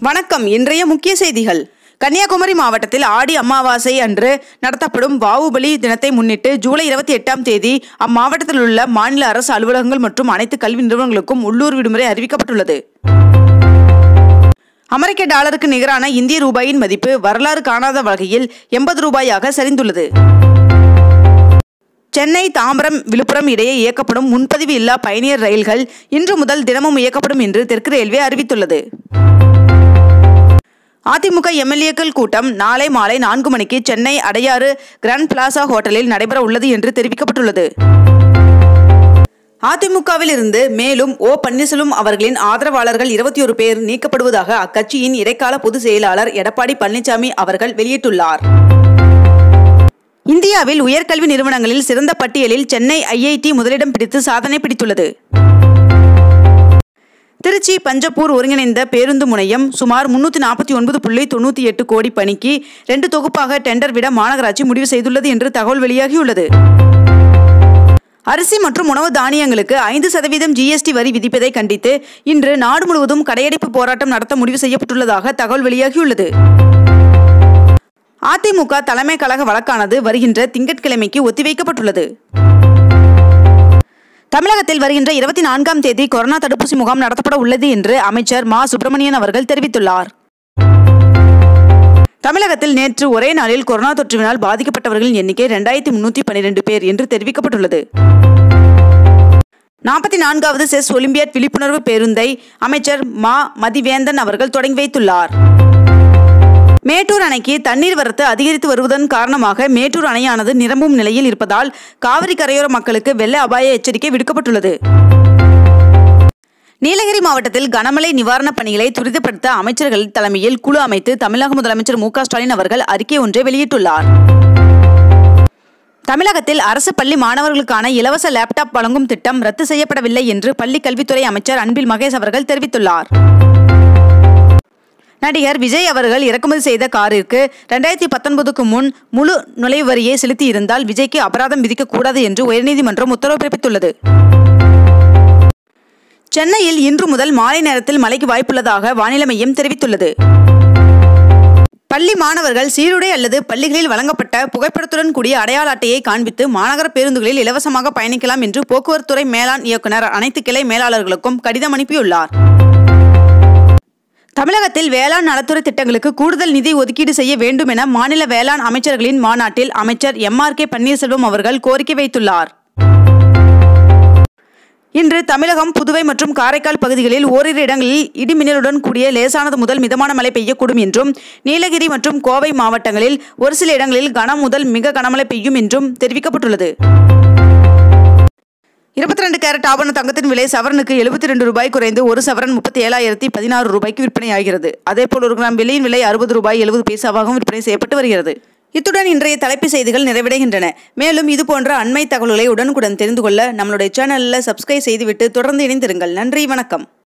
வணக்கம் இன்றைய முக்கிய செய்திகள் கன்னியாகுமரி மாவட்டத்தில் ஆடி அமாவாசை அன்று நடத்தப்படும் வாவுபலி தினத்தை முன்னிட்டு ஜூலை இருபத்தி எட்டாம் தேதி அம்மாவட்டத்தில் உள்ள மாநில அரசு அலுவலகங்கள் மற்றும் அனைத்து கல்வி நிறுவனங்களுக்கும் உள்ளூர் விடுமுறை அறிவிக்கப்பட்டுள்ளது அமெரிக்க டாலருக்கு நிகரான இந்திய ரூபாயின் மதிப்பு வரலாறு காணாத வகையில் எண்பது ரூபாயாக சரிந்துள்ளது சென்னை தாம்பரம் விழுப்புரம் இடையே இயக்கப்படும் முன்பதிவு இல்லா பயணியர் ரயில்கள் இன்று முதல் தினமும் இயக்கப்படும் என்று தெற்கு ரயில்வே அறிவித்துள்ளது அதிமுக எம்எல்ஏக்கள் கூட்டம் நாளை மாலை நான்கு மணிக்கு சென்னை அடையாறு கிராண்ட் பிளாசா ஹோட்டலில் நடைபெற உள்ளது என்று தெரிவிக்கப்பட்டுள்ளது அதிமுகவில் இருந்து மேலும் ஓ பன்னீர்செல்வம் அவர்களின் ஆதரவாளர்கள் இருபத்தி ஒரு பேர் நீக்கப்படுவதாக அக்கட்சியின் இடைக்கால பொதுச் செயலாளர் எடப்பாடி பழனிசாமி அவர்கள் வெளியிட்டுள்ளார் இந்தியாவில் உயர்கல்வி நிறுவனங்களில் சிறந்த பட்டியலில் சென்னை ஐஐடி முதலிடம் பிடித்து சாதனை பிடித்துள்ளது திருச்சி பஞ்சப்பூர் ஒருங்கிணைந்த பேருந்து முனையம் சுமார் முன்னூற்றி நாற்பத்தி ஒன்பது புள்ளி தொண்ணூற்றி எட்டு கோடி பணிக்கு ரெண்டு தொகுப்பாக டெண்டர் விட மாநகராட்சி முடிவு செய்துள்ளது என்று தகவல் வெளியாகியுள்ளது அரிசி மற்றும் உணவு தானியங்களுக்கு ஐந்து சதவீதம் ஜிஎஸ்டி வரி விதிப்பதை கண்டித்து இன்று நாடு முழுவதும் கடையடைப்பு போராட்டம் நடத்த முடிவு செய்யப்பட்டுள்ளதாக தகவல் வெளியாகியுள்ளது அதிமுக தலைமை கழக வழக்கானது வருகின்ற திங்கட்கிழமைக்கு ஒத்திவைக்கப்பட்டுள்ளது தமிழகத்தில் வருகின்ற இருபத்தி நான்காம் தேதி கொரோனா தடுப்பூசி முகாம் நடத்தப்பட உள்ளது என்று அமைச்சர் மா சுப்பிரமணியன் அவர்கள் தெரிவித்துள்ளார் தமிழகத்தில் நேற்று ஒரே நாளில் கொரோனா தொற்றுவினால் பாதிக்கப்பட்டவர்களின் எண்ணிக்கை ரெண்டாயிரத்தி முன்னூற்றி பன்னிரெண்டு பேர் என்று தெரிவிக்கப்பட்டுள்ளது நாற்பத்தி நான்காவது செஸ் ஒலிம்பியாட் விழிப்புணர்வு பேருந்தை அமைச்சர் மா மதிவேந்தன் அவர்கள் தொடங்கி வைத்துள்ளார் மேட்டூர் அணைக்கு தண்ணீர் வரத்து அதிகரித்து வருவதன் காரணமாக மேட்டூர் அணையானது நிரம்பும் நிலையில் இருப்பதால் காவிரி கரையோர மக்களுக்கு வெள்ள அபாய எச்சரிக்கை விடுக்கப்பட்டுள்ளது நீலகிரி மாவட்டத்தில் கனமழை நிவாரணப் பணிகளை துரிதப்படுத்த அமைச்சர்கள் தலைமையில் குழு அமைத்து தமிழக முதலமைச்சர் மு ஸ்டாலின் அவர்கள் அறிக்கை ஒன்றை வெளியிட்டுள்ளார் தமிழகத்தில் அரசு பள்ளி மாணவர்களுக்கான இலவச லேப்டாப் வழங்கும் திட்டம் ரத்து செய்யப்படவில்லை என்று பள்ளி கல்வித்துறை அமைச்சர் அன்பில் மகேஷ் அவர்கள் தெரிவித்துள்ளார் நடிகர் விஜய் அவர்கள் இறக்குமதி செய்த காரிற்கு ரெண்டாயிரத்தி பத்தொன்பதுக்கு முன் முழு நுழைவு வரியை செலுத்தி இருந்தால் விஜய்க்கு அபராதம் விதிக்கக்கூடாது என்று உயர்நீதிமன்றம் உத்தரவு பிறப்பித்துள்ளது சென்னையில் இன்று முதல் மாலை நேரத்தில் மழைக்கு வாய்ப்புள்ளதாக வானிலை மையம் தெரிவித்துள்ளது பள்ளி மாணவர்கள் சீருடை அல்லது பள்ளிகளில் வழங்கப்பட்ட புகைப்படத்துடன் கூடிய அடையாள அட்டையை காண்பித்து மாநகர பேருந்துகளில் இலவசமாக பயணிக்கலாம் என்று போக்குவரத்துறை மேலாண் இயக்குநர் அனைத்து கிளை மேலாளர்களுக்கும் கடிதம் அனுப்பியுள்ளார் தமிழகத்தில் வேளாண் நலத்துறை திட்டங்களுக்கு கூடுதல் நிதி ஒதுக்கீடு செய்ய வேண்டும் என மாநில வேளாண் அமைச்சர்களின் மாநாட்டில் அமைச்சர் எம் ஆர் கே பன்னீர்செல்வம் அவர்கள் கோரிக்கை வைத்துள்ளார் இன்று தமிழகம் புதுவை மற்றும் காரைக்கால் பகுதிகளில் ஓரிரு இடங்களில் இடிமின்னலுடன் கூடிய லேசானது முதல் மிதமான மழை பெய்யக்கூடும் என்றும் நீலகிரி மற்றும் கோவை மாவட்டங்களில் ஒரு சில இடங்களில் கனம் முதல் மிக கனமழை பெய்யும் என்றும் தெரிவிக்கப்பட்டுள்ளது இருபத்தி ரெண்டு கேரட் ஆபண தங்கத்தின் விலை சவரனுக்கு எழுபத்தி ரெண்டு ரூபாய் குறைந்து ஒரு சவரன் முப்பத்தி ஏழாயிரத்தி பதினாறு ரூபாய்க்கு விற்பனையாகிறது அதேபோல் ஒரு கிராம் வெள்ளியின் விலை அறுபது ரூபாய் எழுபது பைசாவாகவும் விற்பனை செய்யப்பட்டு வருகிறது இத்துடன் இன்றைய தலைப்பு செய்திகள் நிறைவடைகின்றன மேலும் இது போன்ற அண்மை தகவல்களை உடனுக்குடன் தெரிந்து கொள்ள நம்மளுடைய சேனலில் சப்ஸ்கிரைப் செய்துவிட்டு தொடர்ந்து இணைந்திருங்கள் நன்றி வணக்கம்